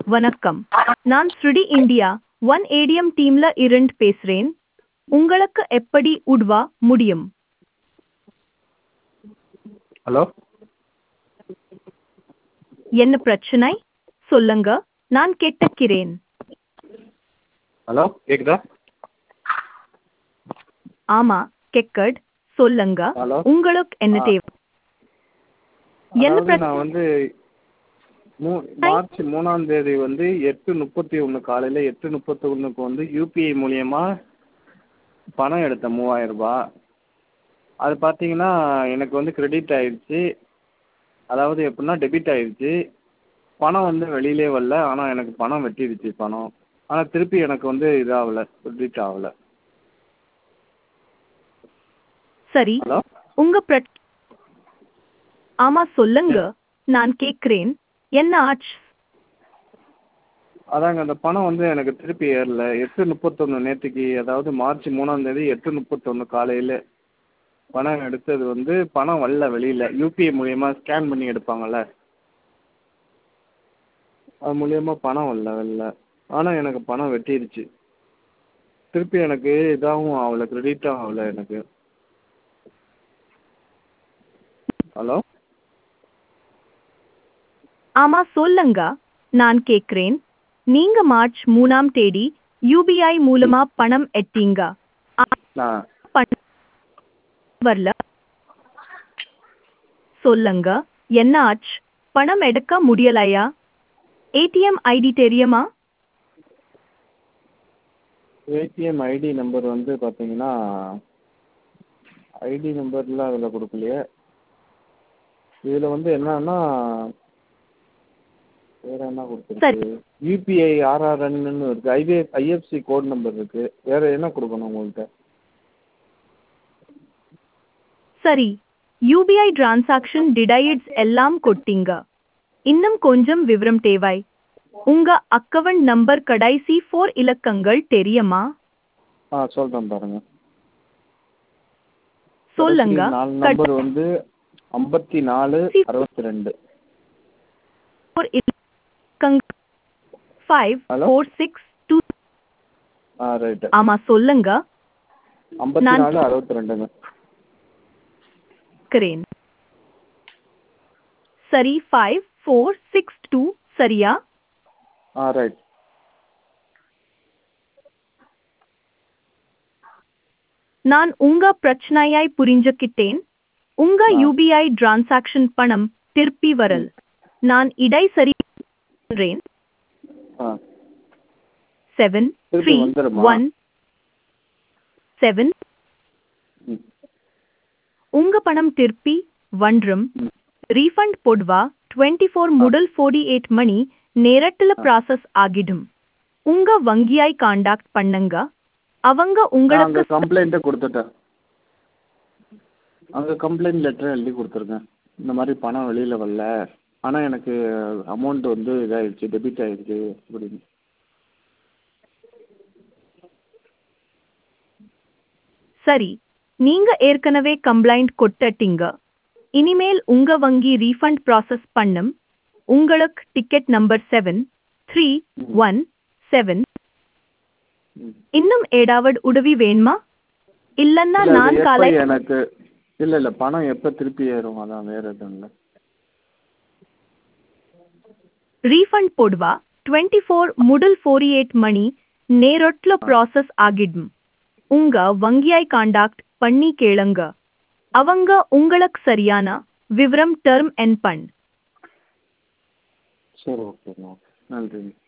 வணக்கம் நான் ஸ்ருடி இந்தியா ஒன் ஏடிஎம் டீம்ல இருந்து பேசுறேன் உங்களுக்கு எப்படி உதவ முடியும் ஹலோ என்ன பிரச்சனை சொல்லுங்க நான் கேட்டுக்கிறேன் ஹலோ கேக்குதா ஆமா கெக்கட் சொல்லுங்க ஹலோ உங்களுக்கு என்ன ஆ. தேவை என்ன அதாவது பிரச்சனை நான் வந்து மூ மார்ச் மூணாம் தேதி வந்து எட்டு முப்பத்தி ஒன்று காலையில் எட்டு முப்பத்தி ஒன்றுக்கு வந்து யூபிஐ மூலியமா பணம் எடுத்தேன் மூவாயிரம் ரூபாய் அது பார்த்தீங்கன்னா எனக்கு வந்து கிரெடிட் ஆயிடுச்சு அதாவது எப்படின்னா டெபிட் ஆயிடுச்சு பணம் வந்து வெளியிலே வரல ஆனால் எனக்கு பணம் வெட்டிடுச்சு பணம் ஆனால் திருப்பி எனக்கு வந்து இதாகல கிரெடிட் ஆகல சரி ஹலோ உங்க பிரச் ஆமா சொல்லுங்க நான் கேக்குறேன் என்ன ஆச்சு அதாங்க அந்த பணம் வந்து எனக்கு திருப்பி ஏறல எட்டு முப்பத்தொன்று நேற்றுக்கு அதாவது மார்ச் மூணாம் தேதி எட்டு முப்பத்தொன்று காலையில் பணம் எடுத்தது வந்து பணம் வரல வெளியில் யூபிஐ மூலியமா ஸ்கேன் பண்ணி எடுப்பாங்கள்ல அது மூலியமா பணம் வரல வெளில ஆனால் எனக்கு பணம் வெட்டிடுச்சு திருப்பி எனக்கு இதாகவும் ஆகல கிரெடிட்டும் ஆகல எனக்கு ஹலோ ஆமா சொல்லுங்க நான் கேக்குறேன் நீங்க மார்ச் மூணாம் தேதி யூபிஐ மூலமா பணம் எட்டீங்க ஆ, நான் பணம் வரல சொல்லுங்க என்ன ஆச்சு பணம் எடுக்க முடியலையா ஏடிஎம் ஐடி தெரியுமா ஏடிஎம் ஐடி நம்பர் வந்து பார்த்தீங்கன்னா ஐடி நம்பர்லாம் அதில் கொடுக்கலையே இதில் வந்து என்னன்னா வேற என்ன கொடுத்துருக்கு யூபிஐ ஆர்ஆர்என்னு இருக்கு ஐபி ஐஎஃப்சி கோட் நம்பர் இருக்கு வேற என்ன கொடுக்கணும் உங்கள்கிட்ட சரி யூபிஐ டிரான்சாக்ஷன் டிடைட்ஸ் எல்லாம் கொட்டீங்க இன்னும் கொஞ்சம் விவரம் தேவை உங்க அக்கவுண்ட் நம்பர் கடைசி ஃபோர் இலக்கங்கள் தெரியுமா ஆ சொல்கிறேன் பாருங்க சொல்லுங்க கடைசி நாலு நம்பர் வந்து ஐம்பத்தி நாலு அறுபத்தி ரெண்டு ஃபோர் இலக்கங்கள் five Hello? Four six two ஆ ரைட்டு ஆமா சொல்லுங்க ஐம்பத்தி நான்- நாலு அறுபத்தி ரெண்டுங்க இருக்கிறேன் சரி ஃபைவ் ஃபோர் சிக்ஸ் டூ சரியா ஆ ரைட் நான் உங்க பிரச்சனையாய் புரிஞ்சுக்கிட்டேன் உங்க ஆ. யூபிஐ டிரான்சாக்ஷன் பணம் திருப்பி வரல் நான் இடை சரி சொல்றேன் ஆ செவன் திருப்பி த்ரீ வந்துருமா? ஒன் செவன் ம் உங்க பணம் திருப்பி வன்றும் ம். ரீஃபண்ட் போடுவா டுவெண்ட்டி ஃபோர் முதல் ஃபோர்டி எயிட் மணி நேரத்துல ப்ராசஸ் ஆகிடும் உங்க வங்கியாய் காண்டாக்ட் பண்ணுங்க அவங்க நான் அங்கே உங்களுக்கு கம்ப்ளைண்ட்டை கொடுத்துட்டேன் அங்கே கம்ப்ளைண்ட் லெட்டர் எழுதி கொடுத்துருக்கேன் இந்த மாதிரி பணம் வெளியில் வரல ஆனால் எனக்கு அமௌண்ட் வந்து இதாகிடுச்சு டெபிட் ஆகிடுச்சு அப்படின்னு சரி நீங்க ஏற்கனவே கம்ப்ளைண்ட் கொட்டட்டீங்க இனிமேல் உங்க வங்கி ரீஃபண்ட் ப்ராசஸ் பண்ணும் உங்களுக்கு ticket number seven three one seven ம். இன்னும் ஏதாவது உதவி வேணுமா இல்லன்னா இல்ல, அது நான் எப்ப காலை எனக்கு இல்லை இல்லை பணம் எப்போ திருப்பி ஏறும் அதான் வேறு எதுவும் இல்லை ரீஃபண்ட் போடுவா டுவெண்ட்டி ஃபோர் முதல் ஃபோர்டி எயிட் மணி நேரொட்ல ப்ராசஸ் ஆகிடும் உங்க வங்கியாய் காண்டாக்ட் பண்ணி கேளுங்க அவங்க உங்களுக்கு சரியான விவரம் டர்ம் என் பண் சரி ஓகேங்க நன்றிங்க